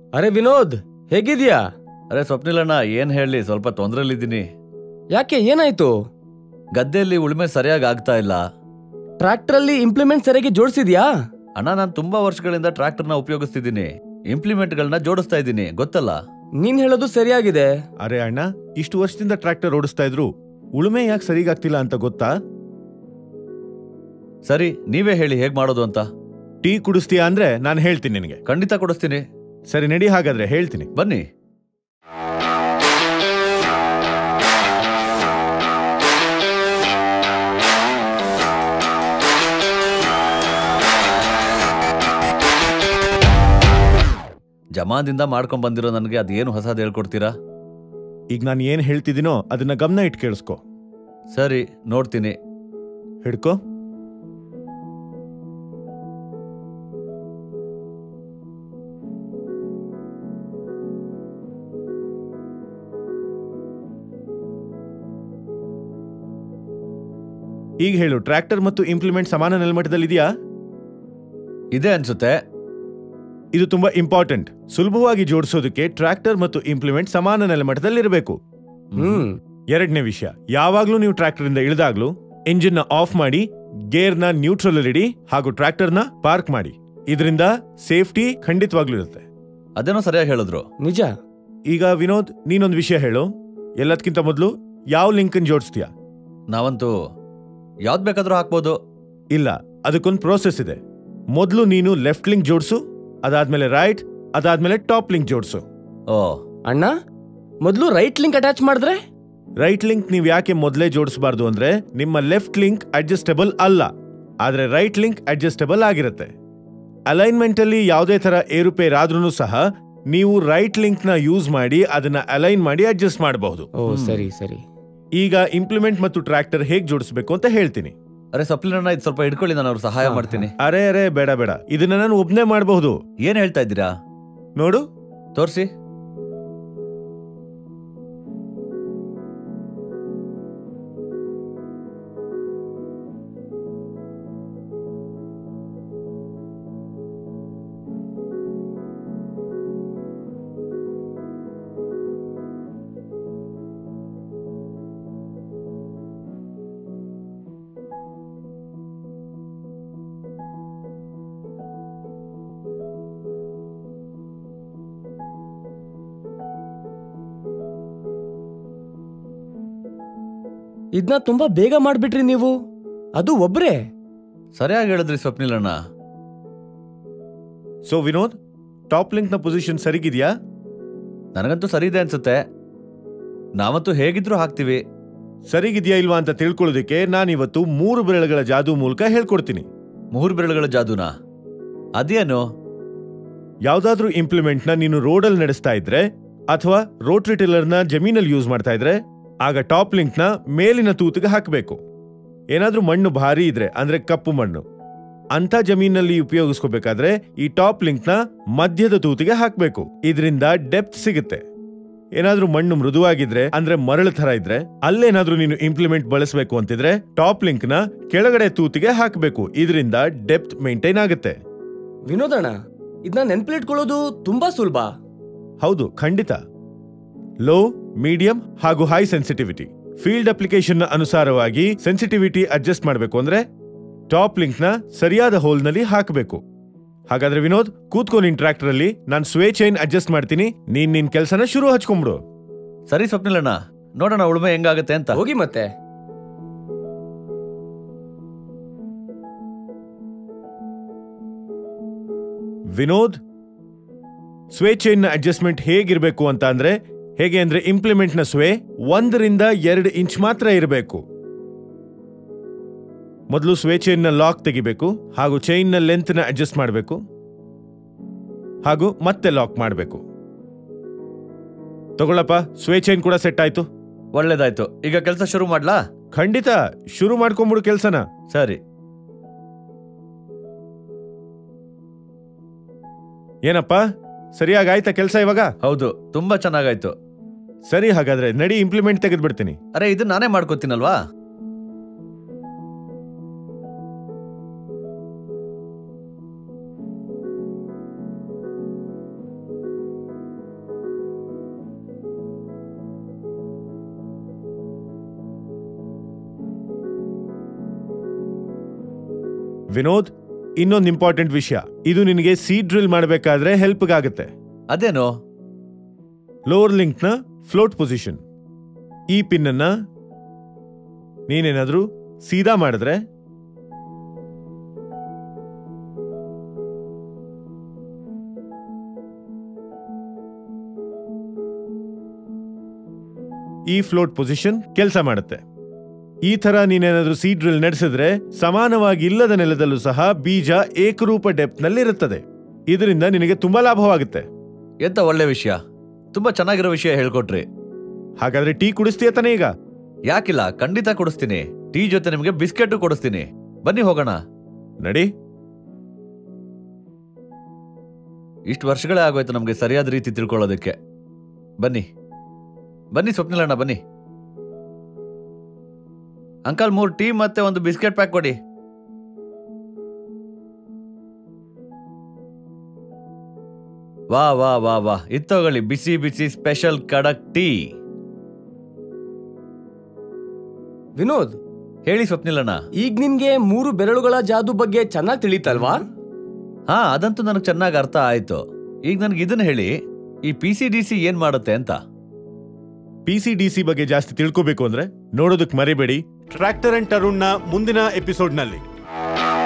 ಅರೆ ವಿನೋದ್ ಹೇಗಿದ್ಯಾ ಅರೆ ಸ್ವಪ್ನಿಲಣ್ಣ ಏನ್ ಹೇಳಿ ಸ್ವಲ್ಪ ತೊಂದ್ರೆಲಿದ್ದೀನಿ ಯಾಕೆ ಏನಾಯ್ತು ಗದ್ದೆಯಲ್ಲಿ ಉಳುಮೆ ಸರಿಯಾಗಿ ಆಗ್ತಾ ಇಲ್ಲ ಟ್ರ್ಯಾಕ್ಟರಲ್ಲಿ ಇಂಪ್ಲಿಮೆಂಟ್ ಸರಿಯಾಗಿ ಜೋಡಿಸಿದ್ಯಾ ಅಣ್ಣ ನಾನು ತುಂಬಾ ವರ್ಷಗಳಿಂದ ಟ್ರ್ಯಾಕ್ಟರ್ನ ಉಪಯೋಗಿಸ್ತಿದ್ದೀನಿ ಇಂಪ್ಲಿಮೆಂಟ್ಗಳನ್ನ ಜೋಡಿಸ್ತಾ ಇದ್ದೀನಿ ಗೊತ್ತಲ್ಲ ನೀನ್ ಹೇಳೋದು ಸರಿಯಾಗಿದೆ ಅರೆ ಅಣ್ಣ ಇಷ್ಟು ವರ್ಷದಿಂದ ಟ್ರ್ಯಾಕ್ಟರ್ ಓಡಿಸ್ತಾ ಇದ್ರು ಉಳುಮೆ ಯಾಕೆ ಸರಿಗಾಗ್ತಿಲ್ಲ ಅಂತ ಗೊತ್ತಾ ಸರಿ ನೀವೇ ಹೇಳಿ ಹೇಗ್ ಮಾಡೋದು ಅಂತ ಟೀ ಕುಡಿಸ್ತೀಯಾ ಅಂದ್ರೆ ನಾನು ಹೇಳ್ತೀನಿ ನಿನಗೆ ಖಂಡಿತ ಕೊಡಿಸ್ತೀನಿ ಸರಿ ನಡಿ ಹಾಗಾದ್ರೆ ಹೇಳ್ತೀನಿ ಬನ್ನಿ ಜಮಾದಿಂದ ಮಾಡ್ಕೊಂಡ್ ಬಂದಿರೋ ನನಗೆ ಅದೇನು ಹೊಸದು ಹೇಳ್ಕೊಡ್ತೀರಾ ಈಗ ನಾನು ಏನ್ ಹೇಳ್ತಿದ್ದೀನೋ ಅದನ್ನ ಗಮನ ಇಟ್ಟು ಕೇಳಿಸ್ಕೊ ಸರಿ ನೋಡ್ತೀನಿ ಹಿಡ್ಕೋ ಈಗ ಹೇಳು ಟ್ರ್ಯಾಕ್ಟರ್ ಮತ್ತು ಇಂಪ್ಲಿಮೆಂಟ್ ಸಮಾನ ನೆಲಮಟ್ಟದಲ್ಲಿದೆಯಾ ಇದೆ ಅನ್ಸುತ್ತೆ ಇದು ತುಂಬಾ ಇಂಪಾರ್ಟೆಂಟ್ ಸುಲಭವಾಗಿ ಜೋಡಿಸೋದಕ್ಕೆ ಟ್ರ್ಯಾಕ್ಟರ್ ಮತ್ತು ಇಂಪ್ಲಿಮೆಂಟ್ ಸಮಾನ ನೆಲಮಟ್ಟದಲ್ಲಿರಬೇಕು ಹ್ಮ್ ಎರಡನೇ ವಿಷಯ ಯಾವಾಗ್ಲೂ ನೀವು ಟ್ರ್ಯಾಕ್ಟರ್ ಇಂದ ಇಳಿದಾಗ್ಲೂ ಇಂಜಿನ್ ನ ಆಫ್ ಮಾಡಿ ಗೇರ್ ನ ನ್ಯೂಟ್ರಲ್ ಇಡಿ ಹಾಗೂ ಟ್ರ್ಯಾಕ್ಟರ್ ನ ಪಾರ್ಕ್ ಮಾಡಿ ಇದರಿಂದ ಸೇಫ್ಟಿ ಖಂಡಿತವಾಗ್ಲೂ ಇರುತ್ತೆ ಅದೇನೋ ಸರಿಯಾಗಿ ಹೇಳಿದ್ರು ನಿಜ ಈಗ ವಿನೋದ್ ನೀನೊಂದು ವಿಷಯ ಹೇಳು ಎಲ್ಲದಕ್ಕಿಂತ ಮೊದಲು ಯಾವ ಲಿಂಕ್ ಜೋಡಿಸ್ತೀಯ ನಾವಂತೂ ಯಾವ್ದು ಬೇಕಾದ್ರೂ ಹಾಕ್ಬೋದು ಇಲ್ಲ ಅದಕ್ಕೊಂದು ಪ್ರೋಸೆಸ್ ಇದೆ ಮೊದಲು ನೀನು ಲೆಫ್ಟ್ ಲಿಂಕ್ ಜೋಡಿಸು ಅದಾದ್ಮೇಲೆ ರೈಟ್ ಅದಾದ್ಮೇಲೆ ಟಾಪ್ ಲಿಂಕ್ ಜೋಡಿಸು ಓ ಅಣ್ಣ ಮೊದಲು ರೈಟ್ ಲಿಂಕ್ ಅಟ್ಯಾಚ್ ಮಾಡಿದ್ರೆ ರೈಟ್ ಲಿಂಕ್ ನೀವು ಯಾಕೆ ಮೊದಲೇ ಜೋಡಿಸಬಾರ್ದು ಅಂದ್ರೆ ನಿಮ್ಮ ಲೆಫ್ಟ್ ಲಿಂಕ್ ಅಡ್ಜಸ್ಟಬಲ್ ಅಲ್ಲ ಆದ್ರೆ ರೈಟ್ ಲಿಂಕ್ ಅಡ್ಜಸ್ಟಬಲ್ ಆಗಿರುತ್ತೆ ಅಲೈನ್ಮೆಂಟ್ ಅಲ್ಲಿ ಯಾವುದೇ ತರ ಏರುಪೇರ್ ಆದ್ರೂ ಸಹ ನೀವು ರೈಟ್ ಲಿಂಕ್ ನ ಯೂಸ್ ಮಾಡಿ ಅದನ್ನ ಅಲೈನ್ ಮಾಡಿ ಅಡ್ಜಸ್ಟ್ ಮಾಡಬಹುದು ಓ ಹ್ಮ್. ಸರಿ ಸರಿ ಈಗ ಇಂಪ್ಲಿಮೆಂಟ್ ಮತ್ತು ಟ್ರ್ಯಾಕ್ಟರ್ ಹೇಗ್ ಜೋಡಿಸಬೇಕು ಅಂತ ಹೇಳ್ತೀನಿ ಅರೆ ಸಪ್ಲಿನಣ್ಣ ಇದು ಸ್ವಲ್ಪ ಇಟ್ಕೊಳ್ಳಿ ನಾನು ಅವ್ರ ಸಹಾಯ ಹಾ, ಮಾಡ್ತೀನಿ ಅರೆ ಅರೆ ಬೇಡ ಬೇಡ ಇದನ್ನ ನಾನು ಒಬ್ನೇ ಮಾಡಬಹುದು ಏನ್ ಹೇಳ್ತಾ ಇದ್ದೀರಾ ನೋಡು ತೋರ್ಸಿ ಇದನ್ನ ತುಂಬಾ ಬೇಗ ಮಾಡ್ಬಿಟ್ರಿ ನೀವು ಅದು ಒಬ್ರೇ ಸರಿಯಾಗಿ ಹೇಳಿದ್ರಿ ಸ್ವಪ್ನಿಲಣ್ಣ ಸೊ ವಿನೋದ್ ಟಾಪ್ ಲಿಂಕ್ ನ ಪೊಸಿಷನ್ ಸರಿಗಿದ್ಯಾ ನನಗಂತೂ ಸರಿ ಇದೆ ಅನ್ಸುತ್ತೆ ನಾವಂತೂ ಹೇಗಿದ್ರು ಹಾಕ್ತಿವಿ ಸರಿಗಿದ್ಯಾ ಇಲ್ವಾ ಅಂತ ತಿಳ್ಕೊಳ್ಳೋದಕ್ಕೆ ನಾನಿವತ್ತು ಮೂರು ಬೆರಳುಗಳ ಜಾದು ಮೂಲಕ ಹೇಳ್ಕೊಡ್ತೀನಿ ಮೂರು ಬೆರಳುಗಳ ಜಾದೂನ ಅದೇನು ಯಾವ್ದಾದ್ರೂ ಇಂಪ್ಲಿಮೆಂಟ್ ನ ನೀನು ರೋಡಲ್ಲಿ ನಡೆಸ್ತಾ ಇದ್ರೆ ಅಥವಾ ರೋಟ್ರಿ ಟಿಲ್ಲರ್ ನ ಜಮೀನಲ್ಲಿ ಯೂಸ್ ಮಾಡ್ತಾ ಇದ್ರೆ ಆಗ ಟಾಪ್ ಲಿಂಕ್ ನ ಮೇಲಿನ ತೂತಿಗೆ ಹಾಕಬೇಕು ಏನಾದ್ರೂ ಮಣ್ಣು ಭಾರಿ ಇದ್ರೆ ಅಂದ್ರೆ ಕಪ್ಪು ಮಣ್ಣು ಅಂತ ಜಮೀನಲ್ಲಿ ಉಪಯೋಗಿಸ್ಕೋಬೇಕಾದ್ರೆ ಈ ಟಾಪ್ ಲಿಂಕ್ ನ ಮಧ್ಯದ ತೂತಿಗೆ ಹಾಕಬೇಕು ಇದರಿಂದ ಡೆಪ್ತ್ ಸಿಗುತ್ತೆ ಏನಾದ್ರೂ ಮಣ್ಣು ಮೃದುವಾಗಿದ್ರೆ ಅಂದ್ರೆ ಮರಳು ತರ ಇದ್ರೆ ಅಲ್ಲೇನಾದ್ರೂ ನೀನು ಇಂಪ್ಲಿಮೆಂಟ್ ಬಳಸಬೇಕು ಅಂತಿದ್ರೆ ಟಾಪ್ ಲಿಂಕ್ ನ ಕೆಳಗಡೆ ತೂತಿಗೆ ಹಾಕಬೇಕು ಇದರಿಂದ ಡೆಪ್ತ್ ಮೇಂಟೈನ್ ಆಗುತ್ತೆ ವಿನೋದಣ್ಣ ಇದನ್ನ ನೆನ್ಪಿಟ್ಕೊಳ್ಳೋದು ತುಂಬಾ ಸುಲಭ ಹೌದು ಖಂಡಿತ ಲೋ ಮೀಡಿಯಂ ಹಾಗೂ ಹೈ ಸೆನ್ಸಿಟಿವಿಟಿ ಫೀಲ್ಡ್ ಅಪ್ಲಿಕೇಶನ್ ನ ಅನುಸಾರವಾಗಿ ಸೆನ್ಸಿಟಿವಿಟಿ ಅಡ್ಜಸ್ಟ್ ಮಾಡಬೇಕು ಅಂದ್ರೆ ಟಾಪ್ ಲಿಂಕ್ ನ ಸರಿಯಾದ ಹೋಲ್ ನಲ್ಲಿ ಹಾಕಬೇಕು ಹಾಗಾದ್ರೆ ವಿನೋದ್ ಕೂತ್ಕೊ ನಿನ್ ಟ್ರ್ಯಾಕ್ಟರ್ ಅಲ್ಲಿ ನಾನು ಸ್ವೇ ಚೈನ್ ಅಡ್ಜಸ್ಟ್ ಮಾಡ್ತೀನಿ ನೀನ್ ನಿನ್ ಕೆಲಸನ ಶುರು ಹಚ್ಕೊಂಡ್ಬಿಡು ಸರಿ ಸ್ವಪ್ನಿಲಣ್ಣ ನೋಡೋಣ ಉಳುಮೆ ಹೆಂಗಾಗತ್ತೆ ಅಂತ ಹೋಗಿ ಮತ್ತೆ ವಿನೋದ್ ಸ್ವೇ ಚೈನ್ ನ ಅಡ್ಜಸ್ಟ್ಮೆಂಟ್ ಹೇಗಿರ್ಬೇಕು ಅಂತ ಅಂದ್ರೆ ಹೇಗೆ ಅಂದ್ರೆ ಇಂಪ್ಲಿಮೆಂಟ್ ನ ಸ್ವೇ ಒಂದರಿಂದ ಎರಡು ಇಂಚ್ ಮಾತ್ರ ಇರಬೇಕು ಮೊದಲು ಸ್ವೇ ಚೈನ್ ನ ಲಾಕ್ ತೆಗಿಬೇಕು ಹಾಗೂ ಚೈನ್ ನ ಲೆಂತ್ ನ ಅಡ್ಜಸ್ಟ್ ಮಾಡಬೇಕು ಹಾಗೂ ಮತ್ತೆ ಲಾಕ್ ಮಾಡಬೇಕು ತಗೊಳ್ಳಪ್ಪ ಸ್ವೇ ಚೈನ್ ಕೂಡ ಸೆಟ್ ಆಯ್ತು ಒಳ್ಳೇದಾಯ್ತು ಈಗ ಕೆಲಸ ಶುರು ಮಾಡ್ಲಾ ಖಂಡಿತ ಶುರು ಮಾಡ್ಕೊಂಬಿಡು ಕೆಲ್ಸನ ಸರಿ ಏನಪ್ಪ ಸರಿಯಾಗಿ ಆಯ್ತಾ ಕೆಲಸ ಇವಾಗ ಹೌದು ತುಂಬಾ ಚೆನ್ನಾಗಾಯ್ತು ಸರಿ ಹಾಗಾದ್ರೆ ನಡಿ ಇಂಪ್ಲಿಮೆಂಟ್ ತೆಗೆದ್ಬಿಡ್ತೀನಿ ಅರೆ ಇದನ್ನ ನಾನೇ ಮಾಡ್ಕೋತೀನಲ್ವಾ ವಿನೋದ್ ಇನ್ನೊಂದು ಇಂಪಾರ್ಟೆಂಟ್ ವಿಷಯ ಇದು ನಿನಗೆ ಸೀಡ್ ಡ್ರಿಲ್ ಮಾಡಬೇಕಾದ್ರೆ ಹೆಲ್ಪ್ಗಾಗುತ್ತೆ ಅದೇನೋ ಲೋವರ್ ಲಿಂಕ್ನ ಫ್ಲೋಟ್ ಪೊಸಿಷನ್ ಈ ಪಿನ್ ಅನ್ನ ನೀನೇನಾದ್ರೂ ಸೀದಾ ಮಾಡಿದ್ರೆ ಈ ಫ್ಲೋಟ್ ಪೊಸಿಷನ್ ಕೆಲಸ ಮಾಡುತ್ತೆ ಈ ತರ ನೀನೇನಾದ್ರೂ ಸೀಡ್ ಡ್ರಿಲ್ ನಡೆಸಿದ್ರೆ ಸಮಾನವಾಗಿ ಇಲ್ಲದ ನೆಲದಲ್ಲೂ ಸಹ ಬೀಜ ಏಕರೂಪ ಡೆಪ್ತ್ ನಲ್ಲಿರುತ್ತದೆ ಇದರಿಂದ ನಿನಗೆ ತುಂಬಾ ಲಾಭವಾಗುತ್ತೆ ಎಂತ ಒಳ್ಳೆ ವಿಷಯ ತುಂಬಾ ಚೆನ್ನಾಗಿರೋ ವಿಷಯ ಹೇಳ್ಕೊಟ್ರಿ ಹಾಗಾದ್ರೆ ಟೀ ಕುಡಿಸ್ತೀಯ ತಾನೇ ಈಗ ಯಾಕಿಲ್ಲ ಖಂಡಿತ ಕೊಡಿಸ್ತೀನಿ ಟೀ ಜೊತೆ ನಿಮಗೆ ಬಿಸ್ಕೆಟ್ ಕೊಡಿಸ್ತೀನಿ ಬನ್ನಿ ಹೋಗೋಣ ನಡಿ ಇಷ್ಟು ವರ್ಷಗಳೇ ಆಗೋಯ್ತು ನಮಗೆ ಸರಿಯಾದ ರೀತಿ ತಿಳ್ಕೊಳ್ಳೋದಕ್ಕೆ ಬನ್ನಿ ಬನ್ನಿ ಸ್ವಪ್ನಿಲಣ್ಣ ಬನ್ನಿ ಅಂಕಲ್ ಮೂರು ಟೀ ಮತ್ತೆ ಒಂದು ಬಿಸ್ಕೆಟ್ ಪ್ಯಾಕ್ ಕೊಡಿ ವಾ ವಾ ವಾ ವಾ ಇತ್ತೋಗಳಿ ಬಿಸಿ ಬಿಸಿ ಸ್ಪೆಷಲ್ ಕಡಕ್ ಟೀ ವಿನೋದ್ ಹೇಳಿ ಸ್ವಪ್ನಿಲಣ್ಣ ಈಗ ನಿನ್ಗೆ ಮೂರು ಬೆರಳುಗಳ ಜಾದು ಬಗ್ಗೆ ಚೆನ್ನಾಗಿ ತಿಳಿತಲ್ವಾ ಹಾ ಅದಂತೂ ನನಗೆ ಚೆನ್ನಾಗಿ ಅರ್ಥ ಆಯ್ತು ಈಗ ನನಗೆ ಇದನ್ನ ಹೇಳಿ ಈ ಪಿ ಸಿ ಡಿ ಸಿ ಏನ್ ಮಾಡುತ್ತೆ ಅಂತ ಪಿ ಸಿ ಡಿ ಸಿ ಬಗ್ಗೆ ಜಾಸ್ತಿ ತಿಳ್ಕೋಬೇಕು ಅಂದ್ರೆ ನೋಡೋದಕ್ಕೆ ಮರಿಬೇಡಿ ಟ್ರ್ಯಾಕ್ಟರ್ ಅಂಡ್ ಟರುಣ್ನ ಮುಂದಿನ ಎಪಿಸೋಡ್ನಲ್ಲಿ